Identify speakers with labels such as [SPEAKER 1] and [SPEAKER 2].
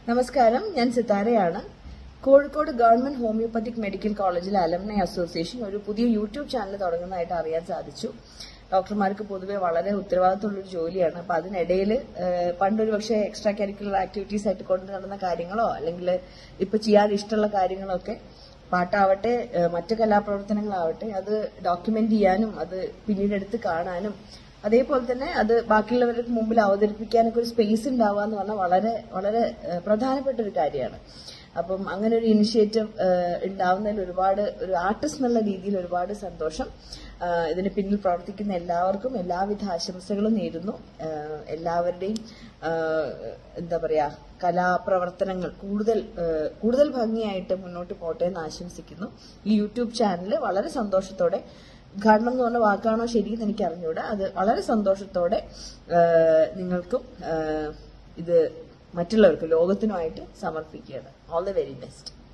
[SPEAKER 1] നമസ്കാരം ഞാൻ സിതാരയാണ് കോഴിക്കോട് ഗവൺമെന്റ് ഹോമിയോപ്പത്തിക് മെഡിക്കൽ കോളേജിലെ അലംനൈ അസോസിയേഷൻ ഒരു പുതിയ യൂട്യൂബ് ചാനൽ തുടങ്ങുന്നതായിട്ട് അറിയാൻ സാധിച്ചു ഡോക്ടർമാർക്ക് പൊതുവെ വളരെ ഉത്തരവാദിത്തമുള്ള ഒരു ജോലിയാണ് അപ്പൊ അതിനിടയിൽ പണ്ടൊരു പക്ഷേ എക്സ്ട്രാ കരിക്കുലർ ആക്ടിവിറ്റീസ് ആയിട്ട് കൊണ്ടു നടന്ന കാര്യങ്ങളോ അല്ലെങ്കിൽ ഇപ്പൊ ചെയ്യാൻ ഇഷ്ടമുള്ള കാര്യങ്ങളോ ഒക്കെ പാട്ടാവട്ടെ ഏഹ് മറ്റ് കലാപ്രവർത്തനങ്ങളാവട്ടെ അത് ഡോക്യുമെന്റ് ചെയ്യാനും അത് പിന്നീട് എടുത്ത് കാണാനും അതേപോലെ തന്നെ അത് ബാക്കിയുള്ളവർക്ക് മുമ്പിൽ അവതരിപ്പിക്കാനൊക്കെ ഒരു സ്പേസ് ഉണ്ടാവുക എന്ന് പറഞ്ഞാൽ വളരെ വളരെ ഏഹ് പ്രധാനപ്പെട്ട ഒരു കാര്യമാണ് അപ്പം അങ്ങനെ ഒരു ഇനിഷ്യേറ്റീവ് ഉണ്ടാവുന്നതിൽ ഒരുപാട് ഒരു ആർട്ടിസ്റ്റ് എന്നുള്ള രീതിയിൽ ഒരുപാട് സന്തോഷം ഏഹ് ഇതിന് പിന്നിൽ പ്രവർത്തിക്കുന്ന എല്ലാവർക്കും എല്ലാവിധ ആശംസകളും നേരുന്നു ഏഹ് എല്ലാവരുടെയും ഏഹ് എന്താ പറയാ കലാപ്രവർത്തനങ്ങൾ കൂടുതൽ ഏഹ് കൂടുതൽ ഭംഗിയായിട്ട് മുന്നോട്ട് പോട്ടെ എന്ന് ആശംസിക്കുന്നു ഈ യൂട്യൂബ് ചാനൽ വളരെ സന്തോഷത്തോടെ ഉദ്ഘാടനം എന്ന് പറഞ്ഞ വാക്കാണോ ശരിയെന്ന് എനിക്ക് അറിഞ്ഞൂടാ അത് വളരെ സന്തോഷത്തോടെ ഏഹ് നിങ്ങൾക്കും ഏഹ് ഇത് മറ്റുള്ളവർക്കും ലോകത്തിനുമായിട്ട് സമർപ്പിക്കുകയാണ് ഓൾ ദ വെരി ബെസ്റ്റ്